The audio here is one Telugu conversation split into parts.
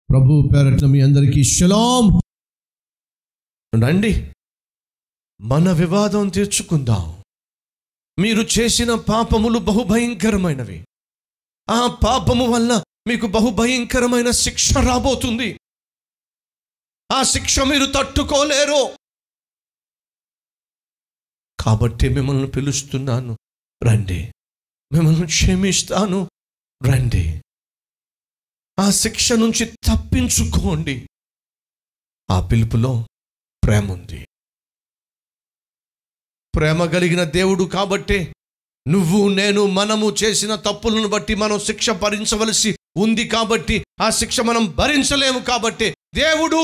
ప్రభు పేరట్ల మీ అందరికీ షలాం రండి మన వివాదం తీర్చుకుందాం మీరు చేసిన పాపములు బహుభయంకరమైనవి ఆ పాపము వల్ల మీకు బహుభయంకరమైన శిక్ష రాబోతుంది ఆ శిక్ష మీరు తట్టుకోలేరు కాబట్టి మిమ్మల్ని పిలుస్తున్నాను రండి మిమ్మల్ని క్షమిస్తాను రండి ఆ శిక్ష నుంచి తప్పించుకోండి ఆ పిలుపులో ప్రేమ ఉంది ప్రేమ కలిగిన దేవుడు కాబట్టే నువ్వు నేను మనము చేసిన తప్పులను బట్టి మనం శిక్ష భరించవలసి ఉంది కాబట్టి ఆ శిక్ష మనం భరించలేము కాబట్టి దేవుడు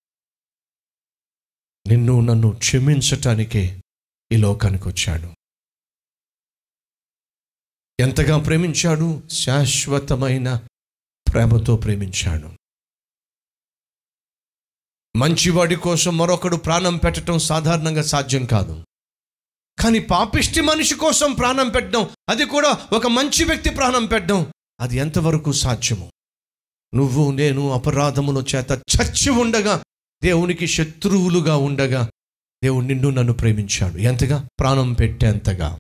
నిన్ను నన్ను క్షమించటానికే ఈ లోకానికి వచ్చాడు ఎంతగా ప్రేమించాడు శాశ్వతమైన ప్రేమతో ప్రేమించాడు మంచివాడి కోసం మరొకడు ప్రాణం పెట్టడం సాధారణంగా సాధ్యం కాదు కానీ పాపిష్టి మనిషి కోసం ప్రాణం పెట్టడం అది కూడా ఒక మంచి వ్యక్తి ప్రాణం పెట్టడం అది ఎంతవరకు సాధ్యము నువ్వు నేను అపరాధముల చేత చచ్చి ఉండగా దేవునికి శత్రువులుగా ఉండగా దేవుడు నిన్ను నన్ను ప్రేమించాడు ఎంతగా ప్రాణం పెట్టేంతగా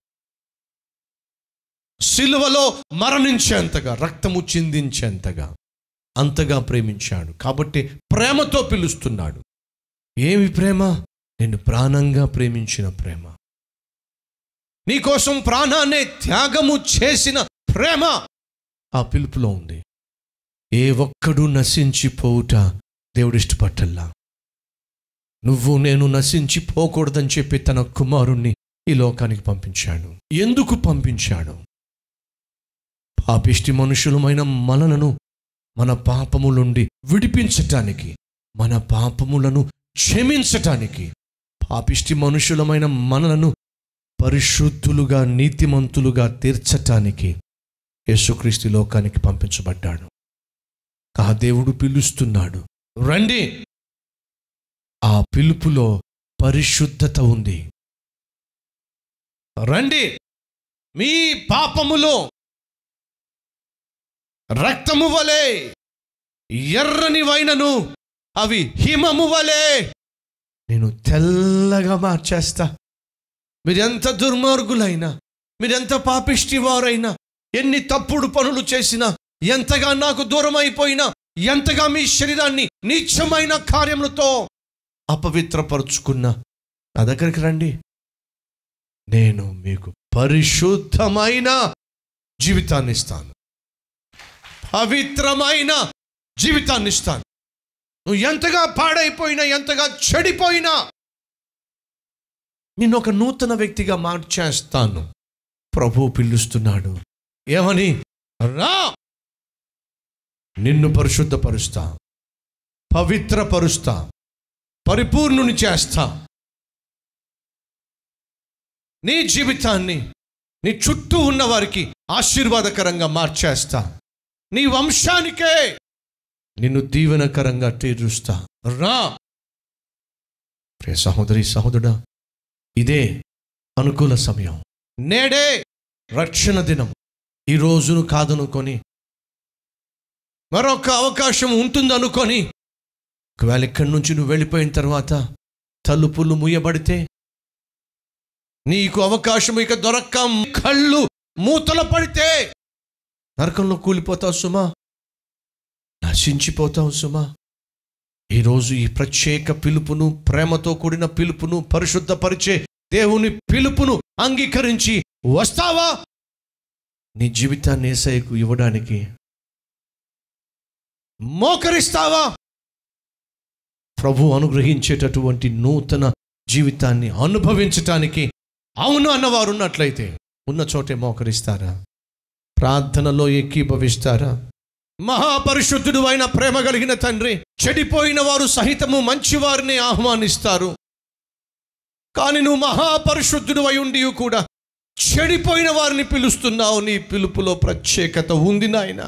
సిలువలో మరణించేంతగా రక్తము చిందించేంతగా అంతగా ప్రేమించాడు కాబట్టి ప్రేమతో పిలుస్తున్నాడు ఏమి ప్రేమ నిన్ను ప్రాణంగా ప్రేమించిన ప్రేమ నీకోసం ప్రాణాన్ని త్యాగము చేసిన ప్రేమ ఆ పిలుపులో ఉంది ఏ ఒక్కడు నశించిపోవుట దేవుడు ఇష్టపట్టల్లా నువ్వు నేను నశించిపోకూడదని చెప్పి తన కుమారుణ్ణి ఈ లోకానికి పంపించాడు ఎందుకు పంపించాడు పాపిష్టి మనుషులమైన మనలను మన పాపము నుండి విడిపించటానికి మన పాపములను క్షమించటానికి పాపిష్టి మనుషులమైన మనలను పరిశుద్ధులుగా నీతిమంతులుగా తీర్చటానికి యేసుక్రీస్తు లోకానికి పంపించబడ్డాడు ఆ దేవుడు పిలుస్తున్నాడు రండి ఆ పిలుపులో పరిశుద్ధత ఉంది రండి మీ పాపములో రక్తము వలె ఎర్రని వైనను అవి హిమము వలె నేను తెల్లగా మార్చేస్తా మీరెంత దుర్మార్గులైనా మీరెంత పాపిష్టి వారైనా ఎన్ని తప్పుడు పనులు చేసినా ఎంతగా నాకు దూరం అయిపోయినా ఎంతగా మీ శరీరాన్ని నీచమైన కార్యములతో అపవిత్రపరుచుకున్నా నా దగ్గరికి రండి నేను మీకు పరిశుద్ధమైన జీవితాన్ని ఇస్తాను పవిత్రమైన జీవితాన్ని ఇస్తాను నువ్వు ఎంతగా పాడైపోయినా ఎంతగా చెడిపోయినా నిన్ను ఒక నూతన వ్యక్తిగా మార్చేస్తాను ప్రభు పిలుస్తున్నాడు ఏమని రా నిన్ను పరిశుద్ధపరుస్తా పవిత్రపరుస్తా పరిపూర్ణుని చేస్తా నీ జీవితాన్ని నీ చుట్టూ ఉన్న వారికి ఆశీర్వాదకరంగా మార్చేస్తా నీ వంశానికే నిన్ను దీవెనకరంగా తీరుస్తా రా ప్రియ సహోదరి సహోదరుడా ఇదే అనుకూల సమయం నేడే రక్షణ దినం ఈ రోజును కాదనుకొని మరొక అవకాశం ఉంటుందనుకొని ఒకవేళ ఇక్కడి నుంచి నువ్వు వెళ్ళిపోయిన తర్వాత తలుపులు ముయ్యబడితే నీకు అవకాశం ఇక దొరక్క కళ్ళు మూతల పడితే నరకంలో కూలిపోతావు సుమా నశించిపోతావు సుమా ఈరోజు ఈ ప్రత్యేక పిలుపును ప్రేమతో కూడిన పిలుపును పరిశుద్ధపరిచే దేవుని పిలుపును అంగీకరించి వస్తావా నీ జీవితాన్ని ఏసైకు ఇవ్వడానికి మోకరిస్తావా ప్రభు అనుగ్రహించేటటువంటి నూతన జీవితాన్ని అనుభవించటానికి అవును అన్నవారు ఉన్నట్లయితే ఉన్న చోటే మోకరిస్తారా ప్రార్థనలో ఎక్కీభవిస్తారా మహాపరిశుద్ధుడు అయిన ప్రేమ కలిగిన తండ్రి చెడిపోయిన వారు సహితము మంచివారిని ఆహ్వానిస్తారు కానీ నువ్వు మహాపరిశుద్ధుడు అయి ఉండి కూడా చెడిపోయిన వారిని పిలుస్తున్నావు నీ పిలుపులో ప్రత్యేకత ఉంది నాయన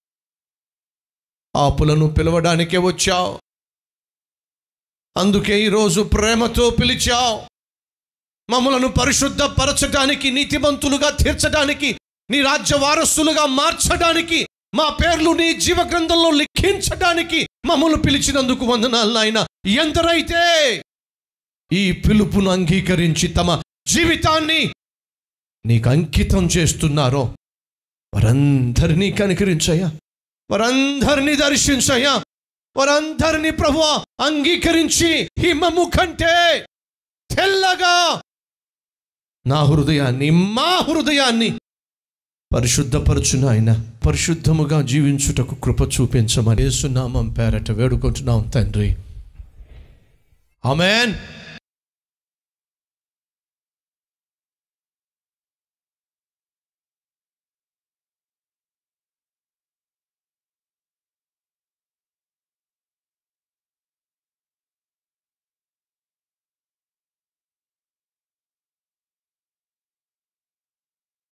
ఆపులను పిలవడానికే వచ్చావు అందుకే ఈరోజు ప్రేమతో పిలిచావు మమ్మలను పరిశుద్ధపరచడానికి నీతిమంతులుగా తీర్చడానికి నీ రాజ్య వారసులుగా మార్చడానికి మా పేర్లు నీ జీవ గ్రంథంలో లిఖించడానికి మమ్మల్ని పిలిచినందుకు వందనాలు నాయన ఎందరైతే ఈ పిలుపును అంగీకరించి తమ జీవితాన్ని నీకు అంకితం చేస్తున్నారో వారందరినీ కనికరించయ్యా వారందరినీ దర్శించయ్యా వారందరినీ ప్రభు అంగీకరించి హిమము కంటే తెల్లగా నా హృదయాన్ని మా హృదయాన్ని పరిశుద్ధపరచు నాయన పరిశుద్ధముగా జీవించుటకు కృప చూపించమని యేసునామం పేరట వేడుకుంటున్నాం తండ్రి ఆమెన్